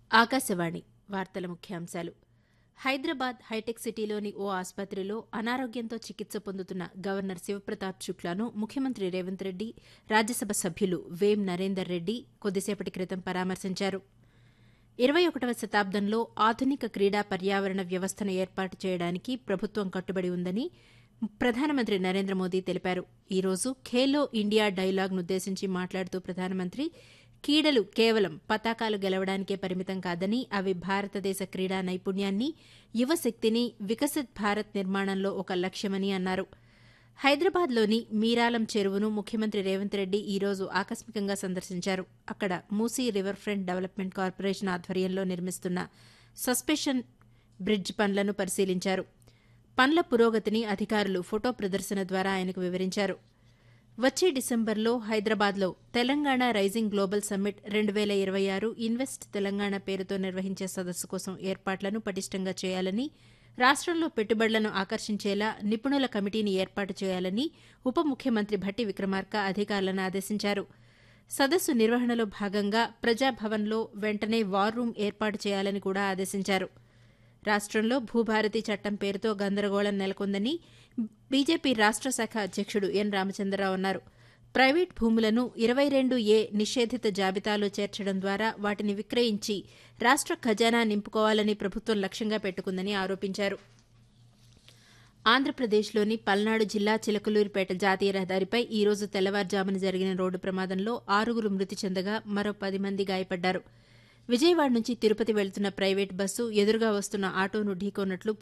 ఆకాశవాణి వార్తల ముఖ్యాంశాలు హైదరాబాద్ హైటెక్ సిటీలోని ఓ ఆసుపత్రిలో అనారోగ్యంతో చికిత్స పొందుతున్న గవర్నర్ శివప్రతాప్ శుక్లాను ముఖ్యమంత్రి రేవంత్ రెడ్డి రాజ్యసభ సభ్యులు వేం నరేందర్ రెడ్డి కొద్దిసేపటి క్రితం పరామర్శించారు ఇరవై ఒకటవ శతాబ్దంలో ఆధునిక క్రీడా పర్యావరణ వ్యవస్థను ఏర్పాటు చేయడానికి ప్రభుత్వం కట్టుబడి ఉందని ప్రధానమంత్రి నరేంద్ర మోదీ తెలిపారు ఈ రోజు ఖేలో ఇండియా డైలాగ్నుద్దేశించి మాట్లాడుతూ ప్రధానమంత్రి క్రీడలు కేవలం పతాకాలు గెలవడానికే పరిమితం కాదని అవి భారతదేశ క్రీడా నైపుణ్యాన్ని యువశక్తిని వికసిత్ భారత్ నిర్మాణంలో ఒక లక్ష్యమని అన్నారు హైదరాబాద్లోని మీరాలం చెరువును ముఖ్యమంత్రి రేవంత్ రెడ్డి ఈ రోజు ఆకస్మికంగా సందర్శించారు అక్కడ Musi river front development corporation ఆధ్వర్యంలో నిర్మిస్తున్న సస్పెషన్ బ్రిడ్జ్ పనులను పరిశీలించారు పనుల పురోగతిని అధికారులు ఫోటో ప్రదర్శన ద్వారా ఆయనకు వివరించారు వచ్చే డిసెంబర్లో హైదరాబాద్లో తెలంగాణ రైజింగ్ గ్లోబల్ సమ్మిట్ రెండు వేల ఇరవై ఆరు ఇన్వెస్ట్ తెలంగాణ పేరుతో నిర్వహించే సదస్సు కోసం ఏర్పాట్లను పటిష్టంగా చేయాలని రాష్టంలో పెట్టుబడులను ఆకర్షించేలా నిపుణుల కమిటీని ఏర్పాటు చేయాలని ఉప ముఖ్యమంత్రి భట్టి విక్రమార్క అధికారులను ఆదేశించారు సదస్సు నిర్వహణలో భాగంగా ప్రజాభవన్లో వెంటనే వార్ రూమ్ ఏర్పాటు చేయాలని కూడా ఆదేశించారు రాష్టంలో భూభారతి చట్టం పేరుతో గందరగోళం నెలకొందని బీజేపీ రాష్ట శాఖ అధ్యక్షుడు ఎన్ రామచంద్రరావు అన్నారు ప్రైవేట్ భూములను ఇరవై రెండు ఏ నిషేధిత జాబితాలో చేర్చడం ద్వారా వాటిని విక్రయించి రాష్ట ఖజానా నింపుకోవాలని ప్రభుత్వం లక్ష్యంగా పెట్టుకుందని ఆరోపించారు ఆంధ్రప్రదేశ్లోని పల్నాడు జిల్లా చిలకలూరిపేట జాతీయ రహదారిపై ఈ రోజు తెల్లవారుజామున జరిగిన రోడ్డు ప్రమాదంలో ఆరుగురు మృతి చెందగా మరో పది మంది గాయపడ్డారు విజయవాడ నుంచి తిరుపతి వెళ్తున్న ప్రైవేట్ బస్సు ఎదురుగా వస్తున్న ఆటోను ఢీకొన్నట్లు